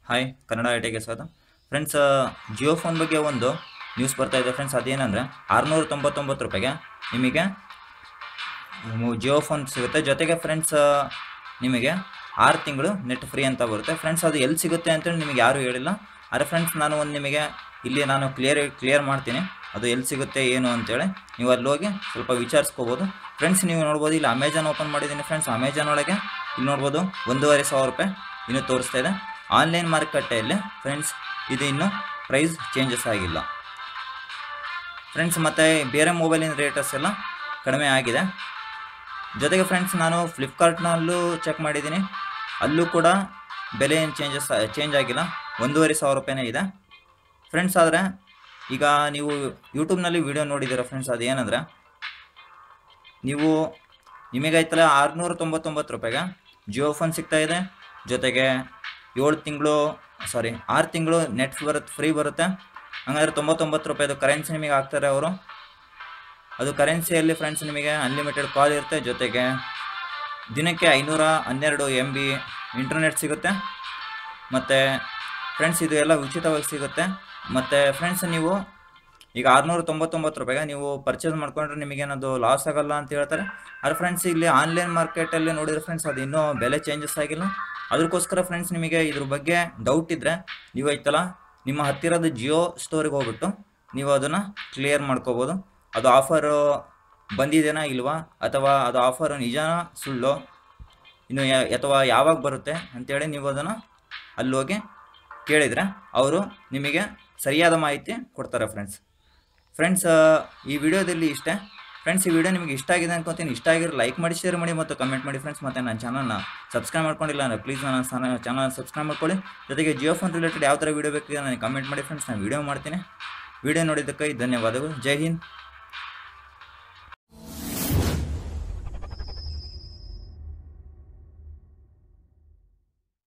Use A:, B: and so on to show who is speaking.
A: hi Kannada ಐಟಿಗೆ ಸ್ವಾಗತ friends Jio phone ಬಗ್ಗೆ ಒಂದು ನ್ಯೂಸ್ ಬರ್ತಾ ಇದೆ ಫ್ರೆಂಡ್ಸ್ ಅದೇನಂದರೆ ಆರುನೂರ ತೊಂಬತ್ತೊಂಬತ್ತು ರೂಪಾಯಿಗೆ ನಿಮಗೆ ಮು- ಜಿಯೋ ಫೋನ್ ಸಿಗುತ್ತೆ ಜೊತೆಗೆ ಫ್ರೆಂಡ್ಸ್ ನಿಮಗೆ ಆರು ತಿಂಗಳು ನೆಟ್ ಫ್ರೀ ಅಂತ ಬರುತ್ತೆ ಫ್ರೆಂಡ್ಸ್ ಅದು ಎಲ್ಲಿ ಸಿಗುತ್ತೆ ಅಂತೇಳಿ ನಿಮಗೆ ಯಾರೂ ಹೇಳಿಲ್ಲ ಆದರೆ ಫ್ರೆಂಡ್ಸ್ ನಾನು ಒಂದು ನಿಮಗೆ ಇಲ್ಲಿ ನಾನು ಕ್ಲಿಯರ್ ಕ್ಲಿಯರ್ ಮಾಡ್ತೀನಿ ಅದು ಎಲ್ಲಿ ಸಿಗುತ್ತೆ ಏನು ಅಂತೇಳಿ ನೀವು ಅಲ್ಲಿ ಹೋಗಿ ಸ್ವಲ್ಪ ವಿಚಾರಿಸ್ಕೋಬೋದು ಫ್ರೆಂಡ್ಸ್ ನೀವು ನೋಡ್ಬೋದು ಇಲ್ಲಿ ಅಮೆಜಾನ್ ಓಪನ್ ಮಾಡಿದ್ದೀನಿ ಫ್ರೆಂಡ್ಸ್ ಅಮೆಜಾನ್ ಒಳಗೆ ಇಲ್ಲಿ ನೋಡ್ಬೋದು ಒಂದೂವರೆ ಸಾವಿರ ರೂಪಾಯಿ ಇನ್ನೂ ತೋರಿಸ್ತಾ ಇದೆ ಆನ್ಲೈನ್ ಮಾರುಕಟ್ಟೆಯಲ್ಲಿ ಫ್ರೆಂಡ್ಸ್ ಇದು ಇನ್ನೂ ಪ್ರೈಸ್ ಚೇಂಜಸ್ ಆಗಿಲ್ಲ ಫ್ರೆಂಡ್ಸ್ ಮತ್ತು ಬೇರೆ ಮೊಬೈಲಿನ ರೇಟಸ್ ಎಲ್ಲ ಕಡಿಮೆ ಆಗಿದೆ ಜೊತೆಗೆ ಫ್ರೆಂಡ್ಸ್ ನಾನು ಫ್ಲಿಪ್ಕಾರ್ಟ್ನಲ್ಲೂ ಚೆಕ್ ಮಾಡಿದ್ದೀನಿ ಅಲ್ಲೂ ಕೂಡ ಬೆಲೆ ಏನು ಚೇಂಜಸ್ ಚೇಂಜ್ ಆಗಿಲ್ಲ ಒಂದೂವರೆ ಸಾವಿರ ರೂಪಾಯಿನೇ ಇದೆ ಫ್ರೆಂಡ್ಸ್ ಆದರೆ ಈಗ ನೀವು ಯೂಟ್ಯೂಬ್ನಲ್ಲಿ ವಿಡಿಯೋ ನೋಡಿದ್ದೀರ ಫ್ರೆಂಡ್ಸ್ ಅದೇನಂದ್ರೆ ನೀವು ನಿಮಗೈತಲ್ಲ ಆರುನೂರ ತೊಂಬತ್ತೊಂಬತ್ತು ರೂಪಾಯಿಗೆ ಜಿಯೋ ಫೋನ್ ಸಿಗ್ತಾ ಇದೆ ಜೊತೆಗೆ ಏಳು ತಿಂಗಳು ಸಾರಿ ಆರು ತಿಂಗಳು ನೆಟ್ ಬರುತ್ತೆ ಫ್ರೀ ಬರುತ್ತೆ ಹಂಗಾದ್ರೆ ತೊಂಬತ್ತೊಂಬತ್ತು ರೂಪಾಯಿದು ಕರೆನ್ಸಿ ನಿಮಗೆ ಹಾಕ್ತಾರೆ ಅವರು ಅದು ಕರೆನ್ಸಿಯಲ್ಲಿ ಫ್ರೆಂಡ್ಸ್ ನಿಮಗೆ ಅನ್ಲಿಮಿಟೆಡ್ ಕಾಲ್ ಇರುತ್ತೆ ಜೊತೆಗೆ ದಿನಕ್ಕೆ ಐನೂರ ಹನ್ನೆರಡು ಎಮ್ ಬಿ ಇಂಟರ್ನೆಟ್ ಸಿಗುತ್ತೆ ಮತ್ತು ಫ್ರೆಂಡ್ಸ್ ಇದು ಎಲ್ಲ ಉಚಿತವಾಗಿ ಸಿಗುತ್ತೆ ಮತ್ತು ಫ್ರೆಂಡ್ಸ್ ನೀವು ಈಗ ಆರುನೂರ ತೊಂಬತ್ತೊಂಬತ್ತು ರೂಪಾಯಿಗೆ ನೀವು ಪರ್ಚೇಸ್ ಮಾಡ್ಕೊಂಡ್ರೆ ನಿಮಗೇನದು ಲಾಸ್ ಆಗಲ್ಲ ಅಂತ ಹೇಳ್ತಾರೆ ಆದರೆ ಫ್ರೆಂಡ್ಸ್ ಇಲ್ಲಿ ಆನ್ಲೈನ್ ಮಾರ್ಕೆಟಲ್ಲಿ ನೋಡಿದ್ರೆ ಫ್ರೆಂಡ್ಸ್ ಅದು ಇನ್ನೂ ಬೆಲೆ ಚೇಂಜಸ್ ಆಗಿಲ್ಲ ಅದಕ್ಕೋಸ್ಕರ ಫ್ರೆಂಡ್ಸ್ ನಿಮಗೆ ಇದ್ರ ಬಗ್ಗೆ ಡೌಟ್ ಇದ್ದರೆ ನೀವು ಐತಲ್ಲ ನಿಮ್ಮ ಹತ್ತಿರದ ಜಿಯೋ ಸ್ಟೋರಿಗೆ ಹೋಗ್ಬಿಟ್ಟು ನೀವು ಅದನ್ನು ಕ್ಲಿಯರ್ ಮಾಡ್ಕೋಬೋದು ಅದು ಆಫರು ಬಂದಿದೆನಾ ಇಲ್ವಾ ಅಥವಾ ಅದು ಆಫರ್ ನಿಜನಾ ಸುಳ್ಳು ಇನ್ನು ಯಾ- ಅಥವಾ ಯಾವಾಗ ಬರುತ್ತೆ ಅಂತೇಳಿ ನೀವು ಅದನ್ನು ಅಲ್ಲಿ ಹೋಗಿ ಕೇಳಿದರೆ ಅವರು ನಿಮಗೆ ಸರಿಯಾದ ಮಾಹಿತಿ ಕೊಡ್ತಾರೆ ಫ್ರೆಂಡ್ಸ್ ಫ್ರೆಂಡ್ಸ್ ಈ ವಿಡಿಯೋದಲ್ಲಿ ಇಷ್ಟೇ ಫ್ರೆಂಡ್ಸ್ ಈ ವಿಡಿಯೋ ನಿಮಗೆ ಇಷ್ಟ ಆಗಿದೆ ಅನ್ಕೊತೀನಿ ಇಷ್ಟ ಆಗಿರೋ ಲೈಕ್ ಮಾಡಿ ಶೇರ್ ಮಾಡಿ ಮತ್ತು ಕಮೆಂಟ್ ಮಾಡಿ ಫ್ರೆಂಡ್ಸ್ ಮತ್ತು ನನ್ನ ಚಾನಲ್ನ ಸಬ್ಸ್ಕ್ರೈಬ್ ಮಾಡ್ಕೊಂಡಿಲ್ಲ ಅಂದರೆ ಪ್ಲೀಸ್ ನನ್ನ ಚಾನಲ್ ಸಬ್ಸ್ಕ್ರೈಬ್ ಮಾಡ್ಕೊಳ್ಳಿ ಜೊತೆಗೆ ಜಿಯೋ ಫೋನ್ ರಿಲೇಟೆಡ್ ಯಾವ ಥರ ವಿಡಿಯೋ ಬೇಕಿದೆ ನನಗೆ ಕಮೆಂಟ್ ಮಾಡಿ ಫ್ರೆಂಡ್ಸ್ ನಾನು ವಿಡಿಯೋ ಮಾಡ್ತೀನಿ ವಿಡಿಯೋ ನೋಡಿದ್ದಕ್ಕೆ ಧನ್ಯವಾದಗಳು ಜೈ ಹಿಂದ್